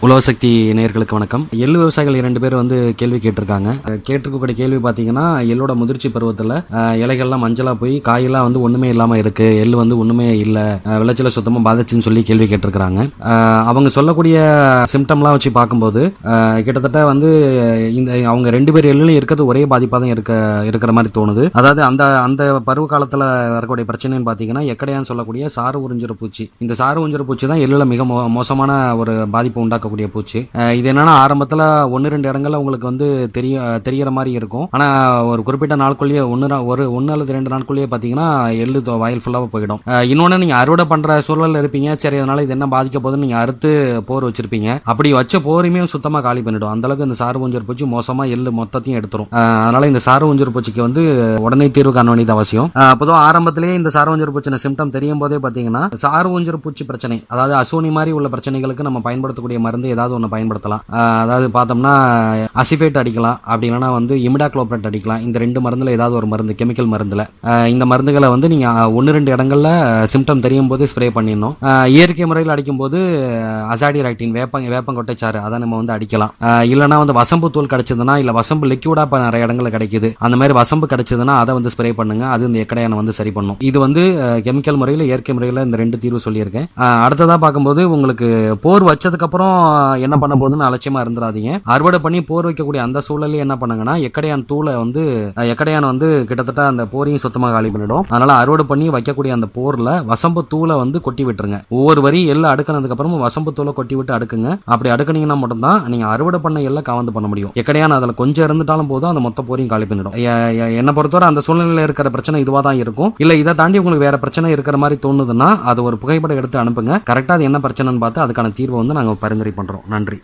உழவசக்தி நேயர்களுக்கு வணக்கம் எள்ளு விவசாயிகள் இரண்டு பேர் வந்து கேள்வி கேட்டிருக்காங்க அஹ் கேட்டிருக்கக்கூடிய கேள்வி பார்த்தீங்கன்னா எள்ளோட முதிர்ச்சி பருவத்தில் அஹ், இலைகள்லாம் மஞ்சளா போய் காயெல்லாம் வந்து ஒண்ணுமே இல்லாம இருக்கு எள்ளு வந்து ஒண்ணுமே இல்ல அஹ், விளைச்சலை சுத்தமா பாதிச்சுன்னு சொல்லி கேள்வி கேட்டிருக்காங்க அஹ், அவங்க சொல்லக்கூடிய சிம்டம்லாம் வச்சு பார்க்கும்போது அஹ், கிட்டத்தட்ட வந்து இந்த அவங்க ரெண்டு பேர் எள்ளுலையும் இருக்கிறது ஒரே பாதிப்பாக தான் இருக்க இருக்கிற மாதிரி தோணுது அதாவது அந்த அந்த பருவ காலத்துல வரக்கூடிய பிரச்சனைன்னு பார்த்தீங்கன்னா எக்கடையான்னு சொல்லக்கூடிய சாறு உறிஞ்சுற பூச்சி இந்த சாறு உறிஞ்சுற பூச்சி தான் எள்ளுல மிக மோ- மோசமான ஒரு பாதிப்பு உண்டாக்கக்கூடிய பூச்சி அஹ் இது என்னன்னா ஆரம்பத்துல ஒன்னு ரெண்டு இடங்கள்ல உங்களுக்கு வந்து தெரிய தெரியற மாதிரி இருக்கும் ஆனா ஒரு குறிப்பிட்ட நாட்குள்ளேயே ஒன்னு நா- ஒரு ஒன்னு அல்லது ரெண்டு நாட்குள்ளேயே பாத்தீங்கன்னா எள்ளு தோ- வயல் ஃபுல்லாக போயிடும் அஹ் இன்னொன்னு நீங்க அறுவடை பண்ற சூழல்ல இருப்பீங்க சரி அதனால இது என்ன பாதிக்க போகுதுன்னு நீங்க அறுத்து போர் வச்சிருப்பீங்க அப்படி வச்ச போரையுமே சுத்தமா காலி பண்ணிடும் அந்த அளவுக்கு இந்த சாறு ஊஞ்சல் பூச்சி மோசமா எள்ளு மொத்தத்தையும் எடுத்துரும் அஹ் அதனால இந்த சாறு ஊஞ்சல் பூச்சிக்கு வந்து உடனே தீர்வு காண வேண்டியது அவசியம் அஹ் பொதுவா ஆரம்பத்திலேயே இந்த சாறு ஊஞ்சல் பூச்சின சிம்டம் தெரியும் போதே பாத்தீங்கன்னா சாறு ஊஞ்சல் பூச்சி பிரச்சனை அதாவது அசோனி மாதிரி உள்ள பிரச்சனைகளுக்கு நம்ம பயன்படுத்தக்கூடிய மருந்து ஏதாவது ஒன்று பயன்படுத்தலாம் அஹ் அதாவது பார்த்தோம்னா அசிஃபேட் அடிக்கலாம் அப்படி இல்லைன்னா வந்து இமிடாக்ளோப்ரேட் அடிக்கலாம் இந்த ரெண்டு மருந்துல ஏதாவது ஒரு மருந்து கெமிக்கல் மருந்துல அஹ் இந்த மருந்துகளை வந்து நீங்க ஒன்று ரெண்டு இடங்கள்ல சிம்டம் தெரியும் போது ஸ்ப்ரே பண்ணிடணும் அஹ் இயற்கை முறையில் அடிக்கும்போது அசாடி ரைட்டின் வேப்ப வேப்பங்கொட்டை சாறு அதை நம்ம வந்து அடிக்கலாம் அஹ் இல்லைன்னா வந்து வசம்பு தூள் கிடைச்சதுன்னா இல்ல வசம்பு லிக்யூடா இப்போ நிறைய இடங்கள்ல கிடைக்குது அந்த மாதிரி வசம்பு கிடைச்சதுன்னா அதை வந்து ஸ்ப்ரே பண்ணுங்க அது இந்த எக்கடையான வந்து சரி பண்ணும் இது வந்து கெமிக்கல் முறையில் இயற்கை முறையில் இந்த ரெண்டு தீர்வு சொல்லியிருக்கேன் அஹ் அடுத்ததா பார்க்கும்போது உங்களுக்கு போர் வச்சதுக்கு அப்புறம் என்ன பண்ண போகுதுன்னு அலட்சியமா இருந்துடாதீங்க அறுவடை பண்ணி போர் வைக்கக்கூடிய அந்த சூழல்ல என்ன பண்ணுங்கன்னா எக்கடையான் தூளை வந்து அஹ், எக்கடையான் வந்து கிட்டத்தட்ட அந்த போரையும் சுத்தமாக காலி பண்ணிடும் அதனால அறுவடை பண்ணி வைக்கக்கூடிய அந்த போர்ல வசம்பு தூளை வந்து கொட்டி விட்டுருங்க ஒவ்வொரு வரி எள்ளு அடுக்கினதுக்கு அப்புறமும் வசம்பு தூளை கொட்டி விட்டு அடுக்குங்க அப்படி அடுக்குனீங்கன்னா மட்டும்தான் நீங்க அறுவடை பண்ண எல்லாம் கவர்ந்து பண்ண முடியும் எக்கடையான் அதுல கொஞ்சம் இருந்துட்டாலும் போதும் அந்த மொத்த போரையும் காலி பண்ணிடும் எ- எ- என்னை பொறுத்தவரை அந்த சூழ்நிலையில இருக்கிற பிரச்சனை இதுவா தான் இருக்கும் இல்ல இதை தாண்டி உங்களுக்கு வேற பிரச்சனை இருக்கிற மாதிரி தோணுதுன்னா அது ஒரு புகைப்படம் எடுத்து அனுப்புங்க கரெக்டா அது என்ன பிரச்சனைன்னு பார்த்து அதுக்கான தீர்வை வந்து நாங்க பரிந்துரை பண்றோம் நன்றி